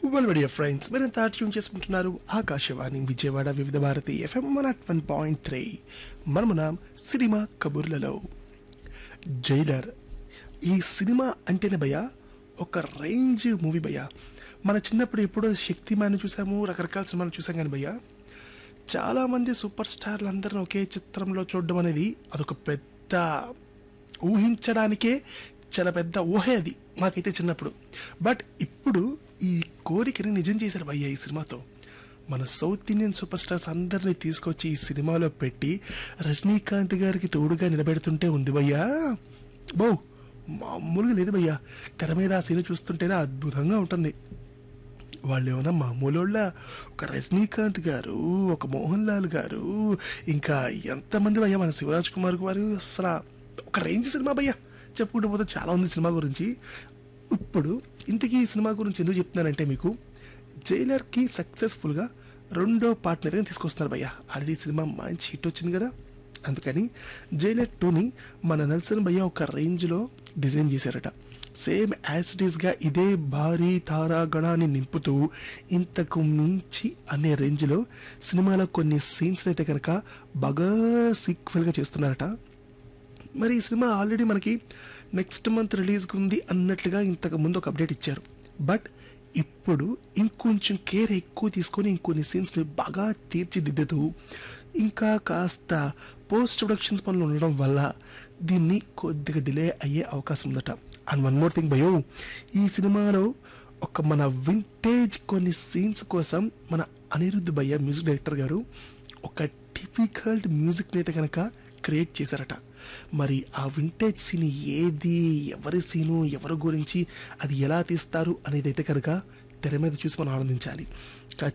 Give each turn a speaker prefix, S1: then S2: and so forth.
S1: well dear friends మీరంతా tune చేసుకుంటున్నారు Akashvani Vijayawada Vividh Bharati FM one at one point three మనమున cinema కబుర్లలో జైలర్ ఈ సినిమా అంటేనే భయ ఒక రేంజ్ మూవీ భయ మన చిన్నప్పుడు ఎప్పుడో శక్తిమాన్ని చూసాము రకరకాల సినిమాలు చూసాం కానీ భయ్య చాలా మంది సూపర్ స్టార్లు అందరిని ఒకే చిత్రంలో చూడడం అనేది అదొక పెద్ద ఊహించడానికే చాలా పెద్ద ఊహే అది మాకైతే చిన్నప్పుడు బట్ ఇప్పుడు ఈ కోరికని నిజం చేశారు భయ్య ఈ సినిమాతో మన సౌత్ ఇండియన్ సూపర్ స్టార్స్ అందరినీ తీసుకొచ్చి ఈ సినిమాలో పెట్టి రజనీకాంత్ గారికి తోడుగా నిలబెడుతుంటే ఉంది భయ్యా బౌ మామూలుగా లేదు భయ్యా తెర మీద ఆ సీన్ చూస్తుంటేనే అద్భుతంగా ఉంటుంది వాళ్ళు ఏమైనా మామూలు వాళ్ళ ఒక రజనీకాంత్ గారు ఒక మోహన్ లాల్ గారు ఇంకా ఎంతమంది భయ్యా మన శివరాజ్ కుమార్ గారు అసలు ఒక రేంజ్ సినిమా భయ్యా చెప్పుకుంటూ పోతే చాలా ఉంది సినిమా గురించి ఇప్పుడు ఇంతకీ ఈ సినిమా గురించి ఎందుకు చెప్తున్నానంటే మీకు జైలర్కి సక్సెస్ఫుల్గా రెండో పార్ట్నర్ తీసుకొస్తున్నారు భయ్య ఆల్రెడీ సినిమా మంచి హిట్ వచ్చింది కదా అందుకని జైలర్ టూని మన నెల్సన్ భయ్య ఒక రేంజ్లో డిజైన్ చేశారట సేమ్ యాజ్ ఇట్ ఈస్గా ఇదే భారీ తారాగణాన్ని నింపుతూ ఇంతకు మించి అనే రేంజ్లో సినిమాలో కొన్ని సీన్స్ అయితే కనుక బాగా సీక్వెల్గా చేస్తున్నారట మరి ఈ సినిమా ఆల్రెడీ మనకి నెక్స్ట్ మంత్ రిలీజ్కి ఉంది అన్నట్లుగా ఇంతకు ముందు ఒక అప్డేట్ ఇచ్చారు బట్ ఇప్పుడు ఇంకొంచెం కేర్ ఎక్కువ తీసుకొని ఇంకొన్ని సీన్స్ని బాగా తీర్చిదిద్దుతూ ఇంకా కాస్త పోస్ట్ ప్రొడక్షన్స్ పనులు ఉండడం వల్ల దీన్ని కొద్దిగా డిలే అయ్యే అవకాశం ఉందట అండ్ వన్ మోర్ థింగ్ భయో ఈ సినిమాలో ఒక మన వింటేజ్ కొన్ని సీన్స్ కోసం మన అనిరుద్ధ్ భయ్య మ్యూజిక్ డైరెక్టర్ గారు ఒక టిపికల్ మ్యూజిక్ని అయితే కనుక క్రియేట్ చేశారట మరి ఆ వింటేజ్ సీన్ ఏది ఎవరి సీను ఎవరి గురించి అది ఎలా తీస్తారు అనేది అయితే కనుక తెర మీద చూసి మనం ఆనందించాలి